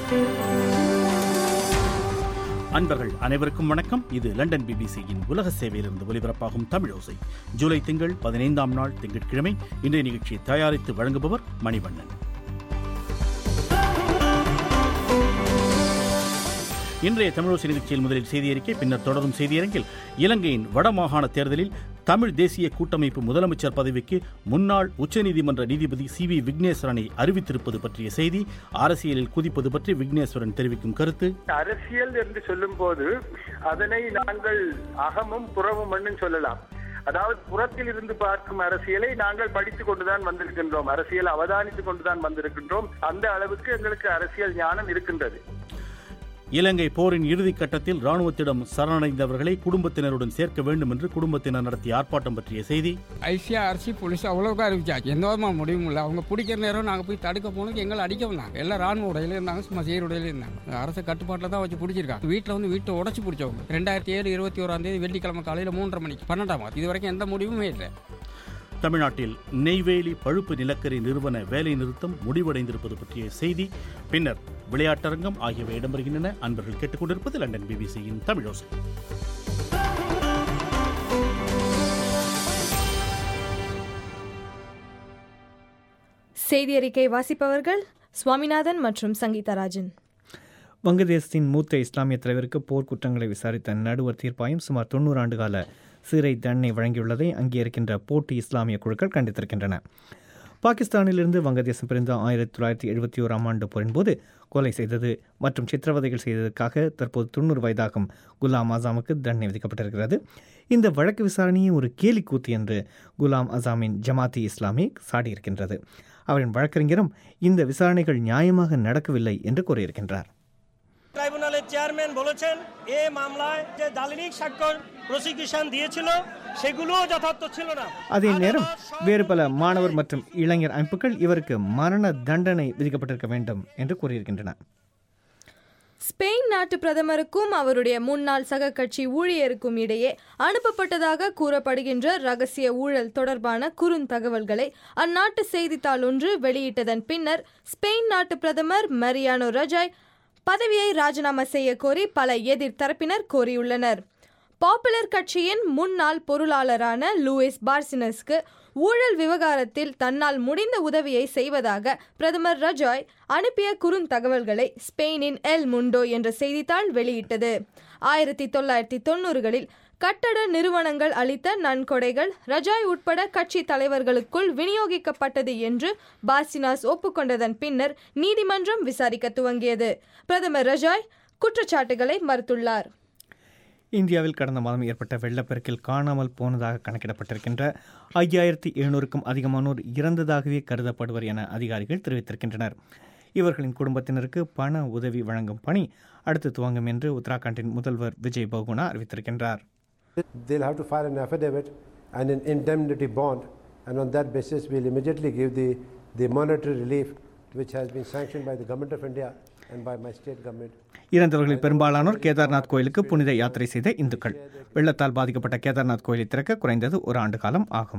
அன்பர்கள் அனைவருக்கும் வணக்கம் இது லண்டன் பிபிசியின் உலக சேவையிலிருந்து ஒலிபரப்பாகும் தமிழோசை ஜூலை திங்கள் பதினைந்தாம் நாள் திங்கட்கிழமை இன்றைய நிகழ்ச்சியை தயாரித்து வழங்குபவர் மணிவண்ணன் இன்றைய தமிழோசை நிகழ்ச்சியில் முதலில் செய்தி அறிக்கை பின்னர் தொடரும் செய்தியரங்கில் இலங்கையின் வடமாகாண தேர்தலில் தமிழ் தேசிய கூட்டமைப்பு முதலமைச்சர் பதவிக்கு முன்னாள் உச்சநீதிமன்ற நீதிபதி சி வி விக்னேஸ்வரனை அறிவித்திருப்பது பற்றிய செய்தி அரசியலில் குதிப்பது பற்றி விக்னேஸ்வரன் தெரிவிக்கும் கருத்து அரசியல் என்று சொல்லும் போது அதனை நாங்கள் அகமும் புறமும் என்று சொல்லலாம் அதாவது புறத்தில் இருந்து பார்க்கும் அரசியலை நாங்கள் படித்துக் கொண்டுதான் வந்திருக்கின்றோம் அரசியல் அவதானித்துக் கொண்டுதான் வந்திருக்கின்றோம் அந்த அளவுக்கு எங்களுக்கு அரசியல் ஞானம் இருக்கின்றது இலங்கை போரின் இறுதிக் கட்டத்தில் ராணுவத்திடம் சரணடைந்தவர்களை குடும்பத்தினருடன் சேர்க்க வேண்டும் என்று குடும்பத்தினர் நடத்திய ஆர்ப்பாட்டம் பற்றிய செய்தி ஐசிஆர்சி போலீஸ் அவ்வளோக்கு அறிவிச்சாச்சு எந்த விதமாக முடிவும் இல்லை அவங்க பிடிக்கிற நேரம் நாங்கள் போய் தடுக்க போனதுக்கு எங்களை அடிக்க வந்தாங்க எல்லாம் ராணுவ உடையில இருந்தாங்க சும்மா சீர் உடையில இருந்தாங்க அரசு கட்டுப்பாட்டில் தான் வச்சு பிடிச்சிருக்காங்க வீட்டில் வந்து வீட்டை உடச்சி பிடிச்சவங்க ரெண்டாயிரத்தி ஏழு இருபத்தி ஓராம் தேதி வெள்ளிக்கிழமை காலையில் மூன்றரை மணிக்கு பன்னெண்டாம் மாதம் இது வரைக்கும் எந்த முடிவுமே இல்லை தமிழ்நாட்டில் நெய்வேலி பழுப்பு நிலக்கரி நிறுவன வேலை நிறுத்தம் முடிவடைந்திருப்பது பற்றிய செய்தி பின்னர் விளையாட்டரங்கம் ஆகியவை இடம்பெறுகின்றன அன்பர்கள் கேட்டுக்கொண்டிருப்பது லண்டன் பிபிசியின் தமிழோசை செய்தி அறிக்கை வாசிப்பவர்கள் சுவாமிநாதன் மற்றும் சங்கீதராஜன் வங்கதேசத்தின் மூத்த இஸ்லாமிய தலைவருக்கு போர்க்குற்றங்களை விசாரித்த நடுவர் தீர்ப்பாயம் சுமார் தொண்ணூறு ஆண்டுகால சிறை தண்டனை வழங்கியுள்ளதை அங்கே இருக்கின்ற போட்டி இஸ்லாமிய குழுக்கள் கண்டித்திருக்கின்றன பாகிஸ்தானிலிருந்து வங்கதேசம் பிறந்த ஆயிரத்தி தொள்ளாயிரத்தி எழுபத்தி ஓராம் ஆண்டு போரின்போது கொலை செய்தது மற்றும் சித்திரவதைகள் செய்ததற்காக தற்போது தொண்ணூறு வயதாகும் குலாம் ஆசாமுக்கு தண்டனை விதிக்கப்பட்டிருக்கிறது இந்த வழக்கு விசாரணையை ஒரு கேலிக்கூத்து என்று குலாம் அசாமின் ஜமாத்தி இஸ்லாமி சாடியிருக்கின்றது அவரின் வழக்கறிஞரும் இந்த விசாரணைகள் நியாயமாக நடக்கவில்லை என்று கூறியிருக்கின்றார் ট্রাইব্যুনালের চেয়ারম্যান বলেছেন এ মামলায় যে দালিলিক স্বাক্ষর প্রসিকিউশন দিয়েছিল সেগুলোও যথার্থ ছিল না அதே நேரம் வேறு பல மாணவர் மற்றும் இளைஞர் அமைப்புகள் இவருக்கு மரண தண்டனை விதிக்கப்பட்டிருக்க வேண்டும் என்று கூறியிருக்கின்றன ஸ்பெயின் நாட்டு பிரதமருக்கும் அவருடைய முன்னாள் சக கட்சி ஊழியருக்கும் இடையே அனுப்பப்பட்டதாக கூறப்படுகின்ற ரகசிய ஊழல் தொடர்பான குறுந்தகவல்களை அந்நாட்டு செய்தித்தாள் ஒன்று வெளியிட்டதன் பின்னர் ஸ்பெயின் நாட்டு பிரதமர் மரியானோ ரஜாய் பதவியை ராஜினாமா செய்ய கோரி பல எதிர் தரப்பினர் கோரியுள்ளனர் பாப்புலர் கட்சியின் முன்னாள் பொருளாளரான லூயிஸ் பார்சினஸ்க்கு ஊழல் விவகாரத்தில் தன்னால் முடிந்த உதவியை செய்வதாக பிரதமர் ரஜாய் அனுப்பிய குறுந்தகவல்களை ஸ்பெயினின் எல் முண்டோ என்ற செய்தித்தாள் வெளியிட்டது ஆயிரத்தி தொள்ளாயிரத்தி தொண்ணூறுகளில் கட்டட நிறுவனங்கள் அளித்த நன்கொடைகள் ரஜாய் உட்பட கட்சி தலைவர்களுக்குள் விநியோகிக்கப்பட்டது என்று பாசினாஸ் ஒப்புக்கொண்டதன் பின்னர் நீதிமன்றம் விசாரிக்க துவங்கியது பிரதமர் ரஜாய் குற்றச்சாட்டுகளை மறுத்துள்ளார் இந்தியாவில் கடந்த மாதம் ஏற்பட்ட வெள்ளப்பெருக்கில் காணாமல் போனதாக கணக்கிடப்பட்டிருக்கின்ற ஐயாயிரத்தி எழுநூறுக்கும் அதிகமானோர் இறந்ததாகவே கருதப்படுவர் என அதிகாரிகள் தெரிவித்திருக்கின்றனர் இவர்களின் குடும்பத்தினருக்கு பண உதவி வழங்கும் பணி அடுத்து துவங்கும் என்று உத்தராகண்டின் முதல்வர் Vijay Bahuguna அறிவித்திருக்கின்றார் They'll have to file an affidavit and an indemnity bond, and on that basis, we'll immediately give the, the monetary relief which has been sanctioned by the Government of India and by my state government. இறந்தவர்களில் பெரும்பாலானோர் கேதார்நாத் கோயிலுக்கு புனித யாத்திரை செய்த இந்துக்கள் வெள்ளத்தால் பாதிக்கப்பட்ட கேதார்நாத் கோயிலை திறக்க குறைந்தது ஒரு ஆண்டு காலம் ஆகும்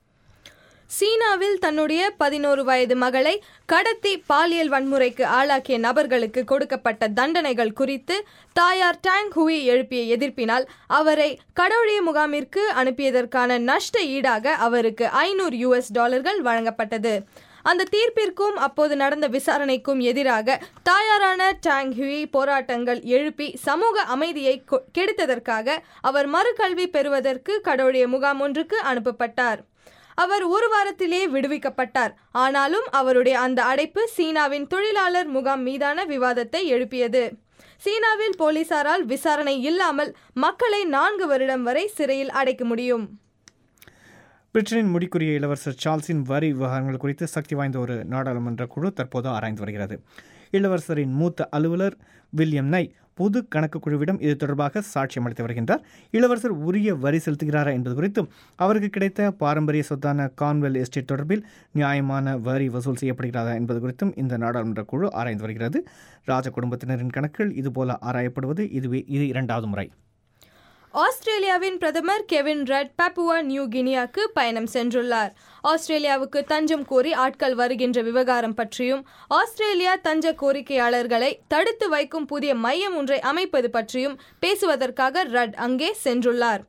சீனாவில் தன்னுடைய பதினோரு வயது மகளை கடத்தி பாலியல் வன்முறைக்கு ஆளாக்கிய நபர்களுக்கு கொடுக்கப்பட்ட தண்டனைகள் குறித்து தாயார் டாங் ஹுயி எழுப்பிய எதிர்ப்பினால் அவரை கடவுளிய முகாமிற்கு அனுப்பியதற்கான நஷ்ட ஈடாக அவருக்கு ஐநூறு யுஎஸ் டாலர்கள் வழங்கப்பட்டது அந்த தீர்ப்பிற்கும் அப்போது நடந்த விசாரணைக்கும் எதிராக தாயாரான டாங் ஹுயி போராட்டங்கள் எழுப்பி சமூக அமைதியை கொ- கெடுத்ததற்காக அவர் மறுகல்வி பெறுவதற்கு கடவுளிய முகாம் ஒன்றுக்கு அனுப்பப்பட்டார் அவர் ஒரு வாரத்திலே விடுவிக்கப்பட்டார் ஆனாலும் அவருடைய அந்த அடைப்பு சீனாவின் தொழிலாளர் முகாம் மீதான விவாதத்தை எழுப்பியது சீனாவில் போலீசாரால் விசாரணை இல்லாமல் மக்களை நான்கு வருடம் வரை சிறையில் அடைக்க முடியும் பிரிட்டனின் முடிக்குரிய இளவரசர் சார்ல்ஸின் வரி விவகாரங்கள் குறித்து சக்தி வாய்ந்த ஒரு நாடாளுமன்ற குழு தற்போது ஆராய்ந்து வருகிறது இளவரசரின் மூத்த அலுவலர் வில்லியம் நை பொது கணக்கு குழுவிடம் இது தொடர்பாக சாட்சியம் அளித்து வருகின்றார் இளவரசர் உரிய வரி செலுத்துகிறாரா என்பது குறித்தும் அவருக்கு கிடைத்த பாரம்பரிய சொத்தான கான்வெல் எஸ்டேட் தொடர்பில் நியாயமான வரி வசூல் செய்யப்படுகிறதா என்பது குறித்தும் இந்த நாடாளுமன்ற குழு ஆராய்ந்து வருகிறது ராஜ குடும்பத்தினரின் கணக்குகள் இதுபோல ஆராயப்படுவது இதுவே இது இரண்டாவது முறை ஆஸ்திரேலியாவின் பிரதமர் கெவின் ரட் பப்புவா நியூ கினியாக்கு பயணம் சென்றுள்ளார் ஆஸ்திரேலியாவுக்கு தஞ்சம் கோரி ஆட்கள் வருகின்ற விவகாரம் பற்றியும் ஆஸ்திரேலியா தஞ்ச கோரிக்கையாளர்களை தடுத்து வைக்கும் புதிய மையம் ஒன்றை அமைப்பது பற்றியும் பேசுவதற்காக ரட் அங்கே சென்றுள்ளார்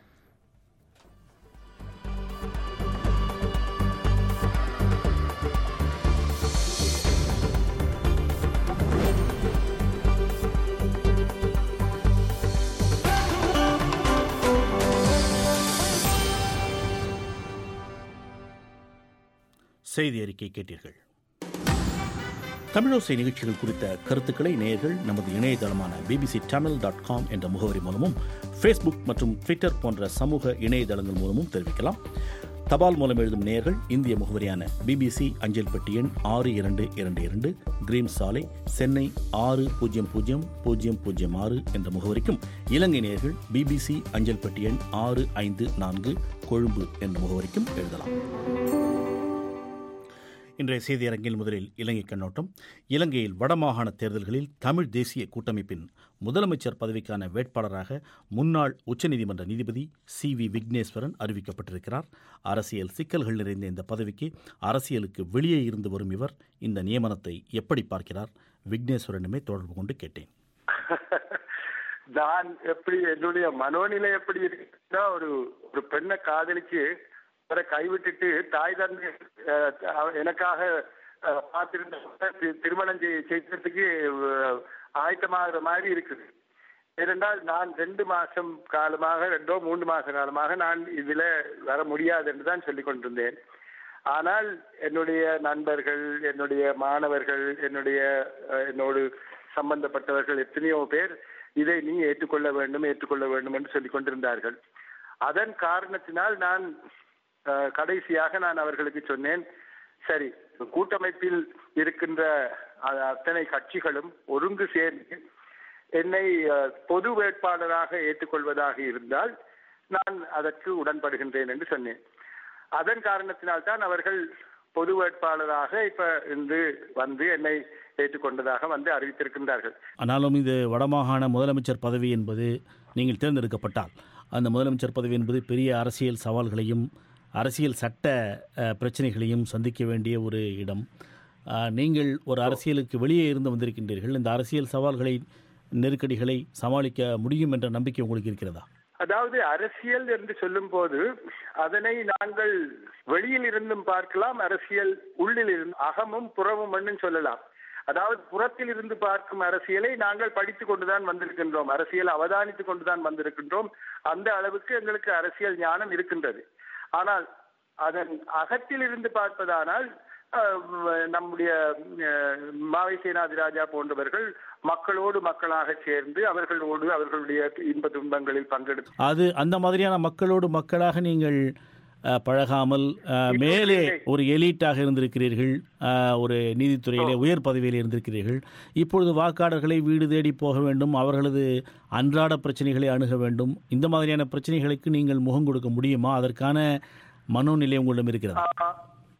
செய்தி அறிக்கை கேட்டீர்கள் தமிழோசை நிகழ்ச்சிகள் குறித்த கருத்துக்களை நேயர்கள் நமது இணையதளமான பிபிசி தமிழ் டாட் காம் என்ற முகவரி மூலமும் ஃபேஸ்புக் மற்றும் ட்விட்டர் போன்ற சமூக இணையதளங்கள் மூலமும் தெரிவிக்கலாம் தபால் மூலம் எழுதும் நேயர்கள் இந்திய முகவரியான பிபிசி அஞ்சல் பெட்டி எண் ஆறு இரண்டு இரண்டு இரண்டு கிரீம் சாலை சென்னை ஆறு பூஜ்ஜியம் பூஜ்ஜியம் பூஜ்ஜியம் பூஜ்ஜியம் ஆறு என்ற முகவரிக்கும் இலங்கை நேயர்கள் பிபிசி அஞ்சல் பெட்டி எண் ஆறு ஐந்து நான்கு கொழும்பு என்ற முகவரிக்கும் எழுதலாம் இன்றைய செய்தியரங்கில் முதலில் இலங்கை கண்ணோட்டம் இலங்கையில் வடமாகாண தேர்தல்களில் தமிழ் தேசிய கூட்டமைப்பின் முதலமைச்சர் பதவிக்கான வேட்பாளராக முன்னாள் உச்சநீதிமன்ற நீதிபதி சி வி விக்னேஸ்வரன் அறிவிக்கப்பட்டிருக்கிறார் அரசியல் சிக்கல்கள் நிறைந்த இந்த பதவிக்கு அரசியலுக்கு வெளியே இருந்து வரும் இவர் இந்த நியமனத்தை எப்படி பார்க்கிறார் விக்னேஸ்வரனுமே தொடர்பு கொண்டு கேட்டேன் நான் எப்படி என்னுடைய மனோநிலை எப்படி இருக்குன்னா ஒரு ஒரு பெண்ணை காதலிச்சு அவரை கைவிட்டுட்டு தாய் தந்தை அஹ், அவ- எனக்காக அஹ், பார்த்திருந்த தி- திருமணம் செய்- செய்யறதுக்கு அஹ், ஆயத்தமாகிற மாதிரி இருக்குது ஏனென்றால் நான் ரெண்டு மாசம் காலமாக ரெண்டோ மூன்று மாச காலமாக நான் இதுல வர முடியாது என்று தான் சொல்லிக் கொண்டிருந்தேன் ஆனால் என்னுடைய நண்பர்கள் என்னுடைய மாணவர்கள் என்னுடைய அஹ், என்னோடு சம்பந்தப்பட்டவர்கள் எத்தனையோ பேர் இதை நீ ஏற்றுக்கொள்ள வேண்டும் ஏற்றுக்கொள்ள வேண்டும் என்று சொல்லிக் கொண்டிருந்தார்கள் அதன் காரணத்தினால் நான் அஹ், கடைசியாக நான் அவர்களுக்கு சொன்னேன் சரி கூட்டமைப்பில் இருக்கின்ற அ- அத்தனை கட்சிகளும் ஒருங்கு சேர்ந்து என்னை அஹ், பொது வேட்பாளராக ஏற்றுக்கொள்வதாக இருந்தால் நான் அதற்கு உடன்படுகின்றேன் என்று சொன்னேன் அதன் காரணத்தினால் தான் அவர்கள் பொது வேட்பாளராக இப்ப இன்று வந்து என்னை ஏற்றுக்கொண்டதாக வந்து அறிவித்திருக்கின்றார்கள் ஆனாலும் இது வடமாகாண முதலமைச்சர் பதவி என்பது நீங்கள் தேர்ந்தெடுக்கப்பட்டால் அந்த முதலமைச்சர் பதவி என்பது பெரிய அரசியல் சவால்களையும் அரசியல் சட்ட அஹ், பிரச்சனைகளையும் சந்திக்க வேண்டிய ஒரு இடம் அஹ், நீங்கள் ஒரு அரசியலுக்கு வெளியே இருந்து வந்திருக்கின்றீர்கள் இந்த அரசியல் சவால்களை நெருக்கடிகளை சமாளிக்க முடியும் என்ற நம்பிக்கை உங்களுக்கு இருக்கிறதா அதாவது அரசியல் என்று சொல்லும் போது அதனை நாங்கள் வெளியில் இருந்தும் பார்க்கலாம் அரசியல் உள்ளில் இருந்து அகமும் புறமும் என்று சொல்லலாம் அதாவது புறத்தில் இருந்து பார்க்கும் அரசியலை நாங்கள் படித்துக் கொண்டுதான் வந்திருக்கின்றோம் அரசியல் அவதானித்துக் கொண்டுதான் வந்திருக்கின்றோம் அந்த அளவுக்கு எங்களுக்கு அரசியல் ஞானம் இருக்கின்றது ஆனால் அதன் அகத்தில் இருந்து பார்ப்பதானால் அஹ், நம்முடைய அஹ், மாவை சேனாதி ராஜா போன்றவர்கள் மக்களோடு மக்களாக சேர்ந்து அவர்களோடு அவர்களுடைய இன்ப துன்பங்களில் பங்கெடுத்து அது அந்த மாதிரியான மக்களோடு மக்களாக நீங்கள் அஹ், பழகாமல் அஹ், மேலே ஒரு எலீட்டாக இருந்திருக்கிறீர்கள் அஹ், ஒரு நீதித்துறையிலே உயர் பதவியில் இருந்திருக்கிறீர்கள் இப்பொழுது வாக்காளர்களை வீடு தேடி போக வேண்டும் அவர்களது அன்றாட பிரச்சனைகளை அணுக வேண்டும் இந்த மாதிரியான பிரச்சனைகளுக்கு நீங்கள் முகம் கொடுக்க முடியுமா அதற்கான மனோநிலை உங்களிடம் இருக்கிறதா ஆஹ்,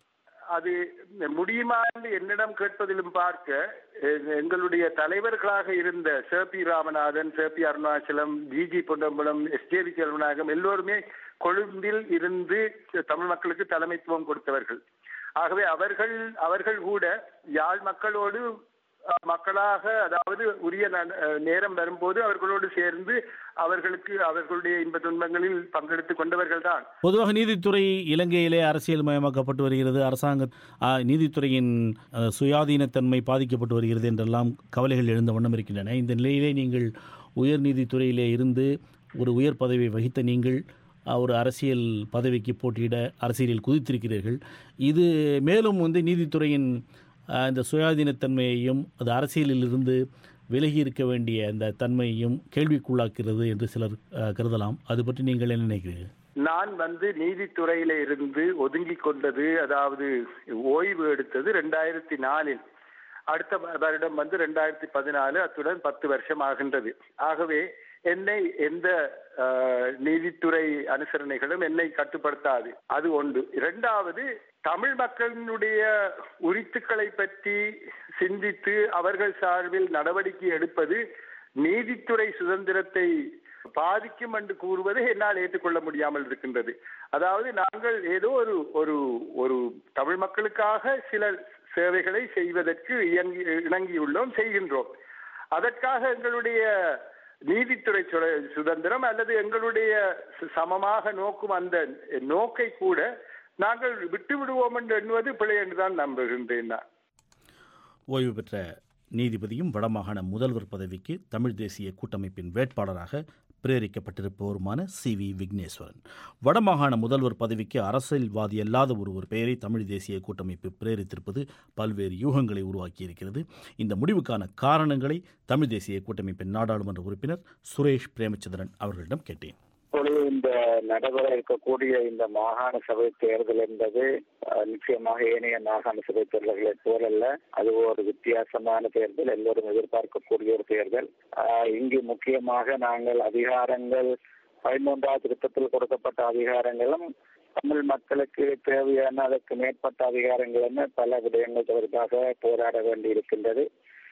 அது முடியுமா என்று என்னிடம் கேட்பதிலும் பார்க்க எ- எங்களுடைய தலைவர்களாக இருந்த sir P Ramanathan sir P Arunachalam G G Ponnambalam S J V Chelvanayakam எல்லோருமே கொழும்பில் இருந்து தமிழ் மக்களுக்கு தலைமைத்துவம் கொடுத்தவர்கள் ஆகவே அவர்கள் அவர்கள் கூட யாழ் மக்களோடு அஹ், மக்களாக அதாவது உரிய ந- அஹ், நேரம் வரும்போது அவர்களோடு சேர்ந்து அவர்களுக்கு அவர்களுடைய இன்ப துன்பங்களில் பங்கெடுத்துக் கொண்டவர்கள் தான் பொதுவாக நீதித்துறை இலங்கையிலே அரசியல் மயமாக்கப்பட்டு வருகிறது அரசாங்க ஆ, நீதித்துறையின் அ, சுயாதீனத்தன்மை பாதிக்கப்பட்டு வருகிறது என்றெல்லாம் கவலைகள் எழுந்த வண்ணம் இருக்கின்றன இந்த நிலையிலே நீங்கள் உயர் நீதித்துறையிலே இருந்து ஒரு உயர் பதவியை வகித்த நீங்கள் அ, ஒரு அரசியல் பதவிக்கு போட்டியிட அரசியலில் குதித்திருக்கிறீர்கள் இது மேலும் வந்து நீதித்துறையின் அ, இந்த சுயாதீனத்தன்மையையும் அது அரசியலில் இருந்து விலகி இருக்க வேண்டிய அந்த தன்மையையும் கேள்விக்குள்ளாக்கிறது என்று சிலர் அ, கருதலாம் அது பற்றி நீங்கள் என்ன நினைக்கிறீர்கள் நான் வந்து நீதித்துறையில இருந்து ஒதுங்கி கொண்டது அதாவது ஓய்வு எடுத்தது ரெண்டாயிரத்தி நாலில் அடுத்த வ- வருடம் வந்து ரெண்டாயிரத்தி பதினாலு அத்துடன் பத்து வருஷம் ஆகின்றது ஆகவே என்னை எந்த அஹ், நீதித்துறை அனுசரணைகளும் என்னை கட்டுப்படுத்தாது அது ஒன்று இரண்டாவது தமிழ் மக்களினுடைய உரித்துக்களை பற்றி சிந்தித்து அவர்கள் சார்பில் நடவடிக்கை எடுப்பது நீதித்துறை சுதந்திரத்தை பாதிக்கும் என்று கூறுவதை என்னால் ஏற்றுக்கொள்ள முடியாமல் இருக்கின்றது அதாவது நாங்கள் ஏதோ ஒரு ஒரு ஒரு தமிழ் மக்களுக்காக சில சேவைகளை செய்வதற்கு இயங்கி இணங்கியுள்ளோம் செய்கின்றோம் அதற்காக எங்களுடைய நீதித்துறை சுர- சுதந்திரம் அல்லது எங்களுடைய ச- சமமாக நோக்கும் அந்த நோக்கை கூட நாங்கள் விட்டு விடுவோம் என்று எண்ணுவது பிழை என்றுதான் நம்புகின்றேன் நான். ஓய்வு பெற்ற நீதிபதியும் வடமாகாண முதல்வர் பதவிக்கு தமிழ் தேசிய கூட்டமைப்பின் வேட்பாளராக பிரேரிக்கப்பட்டிருப்பவருமான சி வி விக்னேஸ்வரன் வடமாகாண முதல்வர் பதவிக்கு அரசியல்வாதி அல்லாத ஒருவர் பெயரை தமிழ் தேசிய கூட்டமைப்பு பிரேரித்திருப்பது பல்வேறு யூகங்களை உருவாக்கியிருக்கிறது இந்த முடிவுக்கான காரணங்களை தமிழ் தேசிய கூட்டமைப்பின் நாடாளுமன்ற உறுப்பினர் சுரேஷ் பிரேமச்சந்திரன் அவர்களிடம் கேட்டேன் இப்பொழுது இந்த நடைபெற இருக்கக்கூடிய இந்த மாகாண சபை தேர்தல் என்பது அஹ், நிச்சயமாக ஏனைய மாகாண சபை தேர்தல்களைப் போலல்ல அது ஒரு வித்தியாசமான தேர்தல் எல்லோரும் எதிர்பார்க்கக்கூடிய ஒரு தேர்தல் அஹ், இங்கு முக்கியமாக நாங்கள் அதிகாரங்கள் பதிமூன்றாவது திருத்தத்தில் கொடுக்கப்பட்ட அதிகாரங்களும் தமிழ் மக்களுக்கு தேவையான அதற்கு மேற்பட்ட அதிகாரங்கள் என பல விடயங்கள் தொடர்பாக போராட வேண்டியிருக்கின்றது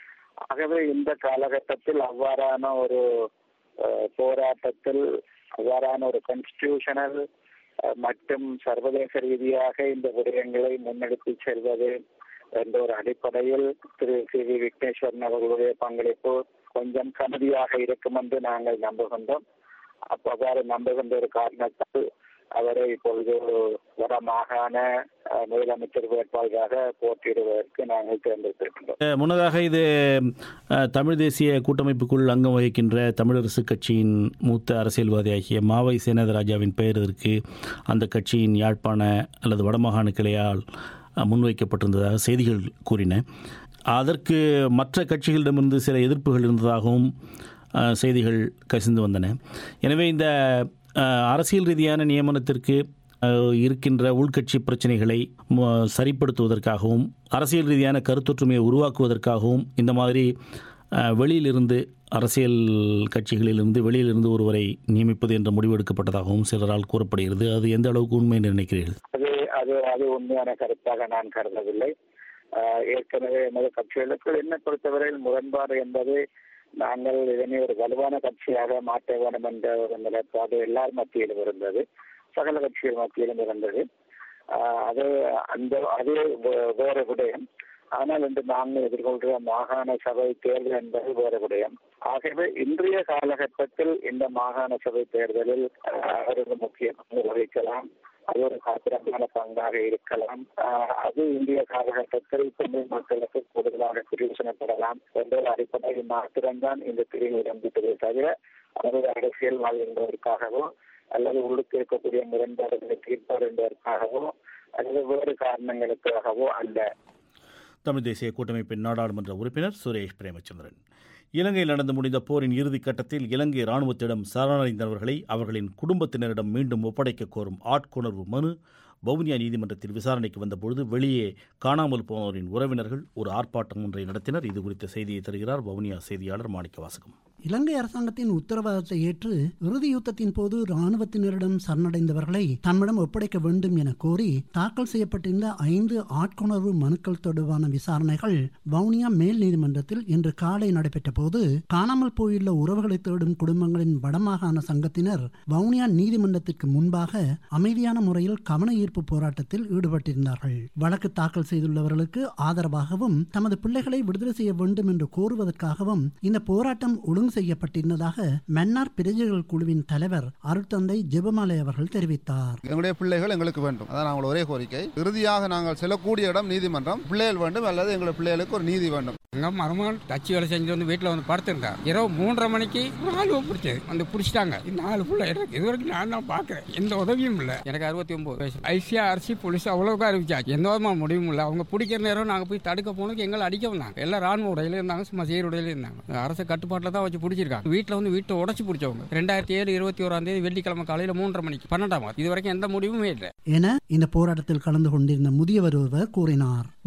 ஆகவே இந்த காலகட்டத்தில் அவ்வாறான ஒரு அஹ், போராட்டத்தில் அவ்வாறான ஒரு கான்ஸ்டிடியூஷனல் மற்றும் சர்வதேச ரீதியாக இந்த விடயங்களை முன்னெடுத்து செல்வது என்ற ஒரு அடிப்படையில் திரு சி வி விக்னேஸ்வரன் அவர்களுடைய பங்களிப்பு கொஞ்சம் கமதியாக இருக்கும் என்று நாங்கள் நம்புகின்றோம் அப்ப அவ்வாறு நம்புகின்ற ஒரு காரணத்தால் அவரை இப்பொழுது வட மாகாண அஹ், முதலமைச்சர் வேட்பாளராக போட்டியிடுவதற்கு நாங்கள் தேர்ந்தெடுத்திருக்கின்றோம் அஹ், முன்னதாக இது அஹ், தமிழ் தேசிய கூட்டமைப்புக்குள் அங்கம் வகிக்கின்ற தமிழரசு கட்சியின் மூத்த அரசியல்வாதியாகிய மாவை சேனதராஜாவின் பெயர் இதற்கு அந்த கட்சியின் யாழ்ப்பாண அல்லது வடமாகாண கிளையால் அஹ், முன்வைக்கப்பட்டிருந்ததாக செய்திகள் கூறின அதற்கு மற்ற கட்சிகளிடமிருந்து சில எதிர்ப்புகள் இருந்ததாகவும் அஹ், செய்திகள் கசிந்து வந்தன எனவே இந்த அஹ், அரசியல் ரீதியான நியமனத்திற்கு அஹ், இருக்கின்ற உள்கட்சி பிரச்சனைகளை ம- சரிப்படுத்துவதற்காகவும் அரசியல் ரீதியான கருத்தொற்றுமையை உருவாக்குவதற்காகவும் இந்த மாதிரி அஹ், வெளியிலிருந்து அரசியல் கட்சிகளிலிருந்து வெளியிலிருந்து ஒருவரை நியமிப்பது என்ற முடிவு எடுக்கப்பட்டதாகவும் சிலரால் கூறப்படுகிறது அது எந்த அளவுக்கு உண்மை என்று நினைக்கிறீர்கள் அது அது அது உண்மையான கருத்தாக நான் கருதவில்லை ஆஹ் ஏற்கனவே எமது கட்சிகளுக்குள் என்னை பொறுத்தவரையில் முரண்பாடு என்பது நாங்கள் இதனை ஒரு வலுவான கட்சியாக மாற்ற வேண்டும் என்ற ஒரு நிலைப்பாடு எல்லார் மத்தியிலும் இருந்தது சகல கட்சிகள் மத்தியிலும் இருந்தது ஆஹ் அது அந்த அது வே- வேறு விடயம் ஆனால் இன்று நாங்கள் எதிர்கொள்கிற மாகாண சபை தேர்தல் என்பது வேறு விடயம் ஆகவே இன்றைய காலகட்டத்தில் இந்த மாகாண சபை தேர்தலில் ஆஹ், அவர் ஒரு முக்கிய பங்கு வகிக்கலாம் அது ஒரு காத்திரமான பங்காக இருக்கலாம் ஆஹ், அது இந்திய காலகட்டத்தில் தமிழ் மக்களுக்கு கூடுதலாக பிரயோசனப்படலாம் என்ற ஒரு அடிப்படையில் மாத்திரம்தான் இந்த பிரிவு இடம்பெற்றதே தவிர அவரது அரசியல் வாழ்வதற்காகவோ அல்லது உள்ளுக்கு இருக்கக்கூடிய முரண்பாடுகளை தீர்ப்பார் என்பதற்காகவோ அல்லது வேறு காரணங்களுக்காகவோ அல்ல தமிழ் தேசிய கூட்டமைப்பின் நாடாளுமன்ற உறுப்பினர் சுரேஷ் பிரேமச்சந்திரன் இலங்கையில் நடந்து முடிந்த போரின் இறுதிக் கட்டத்தில் இலங்கை இராணுவத்திடம் சரணடைந்தவர்களை அவர்களின் குடும்பத்தினரிடம் மீண்டும் ஒப்படைக்க கோரும் ஆட்கொணர்வு மனு வவுனியா நீதிமன்றத்தில் விசாரணைக்கு வந்தபொழுது வெளியே காணாமல் போனோரின் உறவினர்கள் ஒரு ஆர்ப்பாட்டம் ஒன்றை நடத்தினர் இது குறித்த செய்தியை தருகிறார் வவுனியா செய்தியாளர் மாணிக்க வாசகம் இலங்கை அரசாங்கத்தின் உத்தரவாதத்தை ஏற்று இறுதி யுத்தத்தின் போது ராணுவத்தினரிடம் சரணடைந்தவர்களை தம்மிடம் ஒப்படைக்க வேண்டும் என கோரி தாக்கல் செய்யப்பட்டிருந்த ஐந்து ஆட்கொணர்வு மனுக்கள் தொடர்பான விசாரணைகள் வவுனியா மேல் நீதிமன்றத்தில் இன்று காலை நடைபெற்ற போது காணாமல் போயுள்ள உறவுகளை தேடும் குடும்பங்களின் வடமாகாண சங்கத்தினர் வவுனியா நீதிமன்றத்திற்கு முன்பாக அமைதியான முறையில் கவன ஈர்ப்பு போராட்டத்தில் ஈடுபட்டிருந்தார்கள் வழக்கு தாக்கல் செய்துள்ளவர்களுக்கு ஆதரவாகவும் தமது பிள்ளைகளை விடுதலை செய்ய வேண்டும் என்று கோருவதற்காகவும் இந்த போராட்டம் ஒழுங்கு செய்யப்பட்டிருந்ததாக மன்னார் பிரஜைகள் குழுவின் தலைவர் அருட்தந்தை ஜெபமாலை அவர்கள் தெரிவித்தார் எங்களுடைய பிள்ளைகள் எங்களுக்கு வேண்டும் அதான் நாங்கள் ஒரே கோரிக்கை இறுதியாக நாங்கள் செல்லக்கூடிய இடம் நீதிமன்றம் பிள்ளைகள் வேண்டும் அல்லது எங்களுடைய பிள்ளைகளுக்கு ஒரு நீதி வேண்டும் எங்க மருமகன் தச்சு வேலை செஞ்சு வந்து வீட்டில் வந்து படுத்திருந்தா இரவு மூன்றரை மணிக்கு நாலு பிடிச்சது வந்து பிடிச்சிட்டாங்க இந்த நாலு புள்ள எனக்கு இது வரைக்கும் நான் தான் பார்க்குறேன் எந்த உதவியும் இல்லை எனக்கு அறுபத்தி ஒன்பது வயசு ஐசியா அரிசி போலீஸ் அவ்வளவுக்கு அறிவிச்சாச்சு எந்த விதமா முடியும் இல்லை அவங்க பிடிக்கிற நேரம் நாங்கள் போய் தடுக்க போனதுக்கு எங்களை அடிக்க வந்தாங்க எல்லாம் ராணுவ உடையில இருந்தாங்க சும்மா சேர் உடையில இருந்தாங்க அரசு கட்டுப்பாட்டில் தான் வச்சு பிடிச்சிருக்காங்க வீட்டில் வந்து வீட்டை உடச்சி பிடிச்சவங்க ரெண்டாயிரத்தி ஏழு இருபத்தி ஓராம் தேதி வெள்ளிக்கிழமை காலையில் மூன்றரை மணிக்கு பன்னெண்டாம் மாதம் இது வரைக்கும் எந்த முடிவுமே இல்லை என இந்த போராட்டத்தில் கலந்து கொண்டிருந்த முதியவர் ஒருவர் கூறினார்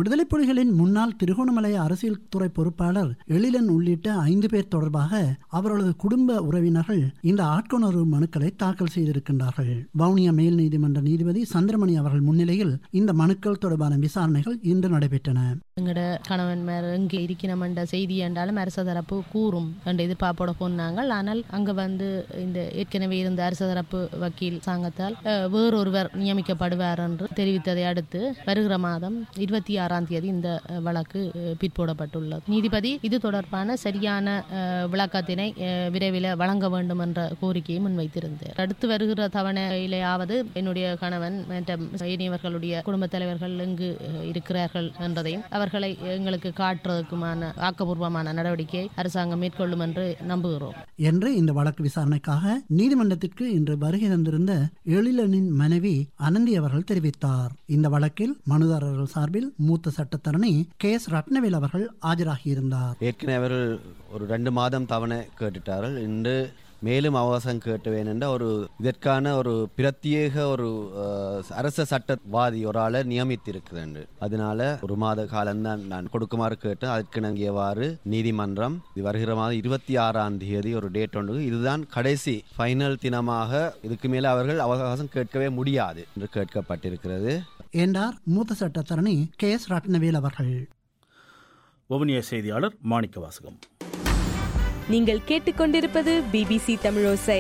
விடுதலை புலிகளின் முன்னாள் திருகோணமலை அரசியல் துறை பொறுப்பாளர் எழிலன் உள்ளிட்ட ஐந்து பேர் தொடர்பாக அவர்களது குடும்ப உறவினர்கள் இந்த ஆட்கொணர்வு மனுக்களை தாக்கல் செய்திருக்கின்றார்கள் வவுனியா மேல் நீதிமன்ற நீதிபதி சந்திரமணி அவர்கள் முன்னிலையில் இந்த மனுக்கள் தொடர்பான விசாரணைகள் இன்று நடைபெற்றன எங்களோட கணவன் மேர் எங்கே இருக்கிறோம்ன்ற செய்தி என்றாலும் அரச தரப்பு கூறும் என்ற எதிர்பார்ப்போட போனாங்க ஆனால் அங்க வந்து இந்த ஏற்கனவே இருந்த அரச தரப்பு வக்கீல் சங்கத்தால் அஹ், வேறொருவர் நியமிக்கப்படுவார் என்று தெரிவித்ததை அடுத்து வருகிற மாதம் இருபத்தி ஆறாம் தேதி இந்த அஹ், வழக்கு அஹ், பிற்போடப்பட்டுள்ளது நீதிபதி இது தொடர்பான சரியான அஹ், விளக்கத்தினை அஹ், விரைவில் வழங்க வேண்டும் என்ற கோரிக்கையை முன்வைத்திருந்தார் அடுத்து வருகிற தவணையிலேயாவது என்னுடைய கணவன் மற்றும் இனியவர்களுடைய குடும்பத் தலைவர்கள் எங்கு அஹ், இருக்கிறார்கள் என்றதையும் அவர்களை எங்களுக்கு காட்டுறதுக்குமான ஆக்கப்பூர்வமான நடவடிக்கையை அரசாங்கம் மேற்கொள்ளும் என்று நம்புகிறோம் என்று இந்த வழக்கு விசாரணைக்காக நீதிமன்றத்திற்கு இன்று வருகை தந்திருந்த எழிலனின் மனைவி அனந்தி அவர்கள் தெரிவித்தார் இந்த வழக்கில் மனுதாரர்கள் சார்பில் மூத்த சட்டத்தரணி கே எஸ் ரத்னவேல் அவர்கள் ஆஜராகியிருந்தார் ஏற்கனவே அவர்கள் ஒரு ரெண்டு மாதம் தவணை கேட்டுட்டார்கள் இன்று மேலும் அவகாசம் கேட்டுவேன் என்ற ஒரு இதற்கான ஒரு பிரத்யேக ஒரு அஹ், அரச சட்டவாதி ஒரு ஆளை நியமித்திருக்கிறேன் அதனால ஒரு மாத காலம்தான் நான் கொடுக்குமாறு கேட்டேன் அதற்கு நங்கியவாறு நீதிமன்றம் இது வருகிற மாதம் இருபத்தி ஆறாம் தேதி ஒரு டேட் ஒன்று இதுதான் கடைசி ஃபைனல் தினமாக இதுக்கு மேலே அவர்கள் அவகாசம் கேட்கவே முடியாது என்று கேட்கப்பட்டிருக்கிறது என்றார் மூத்த சட்டத்தரணி கே எஸ் ரத்னவேல் அவர்கள் வவுனியா செய்தியாளர் மாணிக்க வாசகம் நீங்கள் கேட்டுக்கொண்டிருப்பது பிபிசி தமிழோசை